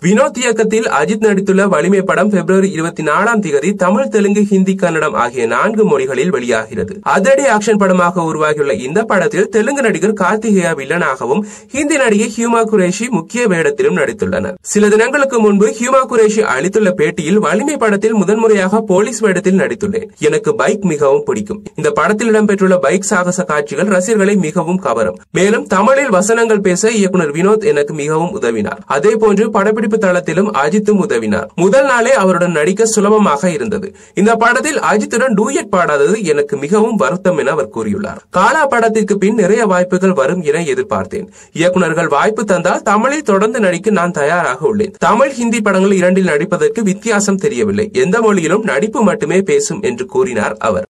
வினோத் இயக்கத்தில் அஜித் நடித்துள்ள வலிமை படம் பிப்ரவரி இருபத்தி நாலாம் தேதி தமிழ் தெலுங்கு ஹிந்தி கன்னடம் ஆகிய நான்கு மொழிகளில் வெளியாகிறது அதிரடி ஆக்ஷன் படமாக உருவாகியுள்ள இந்த படத்தில் தெலுங்கு நடிகர் கார்த்திகேயா வில்லனாகவும் ஹிந்தி நடிகை ஹியூமா குரேஷி முக்கிய வேடத்திலும் நடித்துள்ளனர் சில தினங்களுக்கு முன்பு ஹியூமா குரேஷி அளித்துள்ள பேட்டியில் வலிமை படத்தில் முதன்முறையாக போலீஸ் வேடத்தில் நடித்துள்ளேன் எனக்கு பைக் மிகவும் பிடிக்கும் இந்த படத்தில் இடம்பெற்றுள்ள பைக் சாகச காட்சிகள் ரசிகர்களை மிகவும் கவரும் மேலும் தமிழில் வசனங்கள் பேச இயக்குனர் வினோத் எனக்கு மிகவும் உதவினார் அதே போன்று படப்பிடிப்பு தளத்திலும் அஜித்தும் உதவினார் முதல் நாளே அவருடன் நடிக்க சுலபமாக இருந்தது இந்த படத்தில் அஜித்துடன் டூயட் பாடாதது எனக்கு மிகவும் வருத்தம் என அவர் கூறியுள்ளார் காலா படத்திற்கு பின் நிறைய வாய்ப்புகள் வரும் என எதிர்பார்த்தேன் இயக்குனர்கள் வாய்ப்பு தந்தால் தமிழில் தொடர்ந்து நடிக்க நான் தயாராக உள்ளேன் தமிழ் ஹிந்தி படங்கள் இரண்டில் நடிப்பதற்கு வித்தியாசம் தெரியவில்லை எந்த மொழியிலும் நடிப்பு மட்டுமே பேசும் என்று கூறினார் அவர்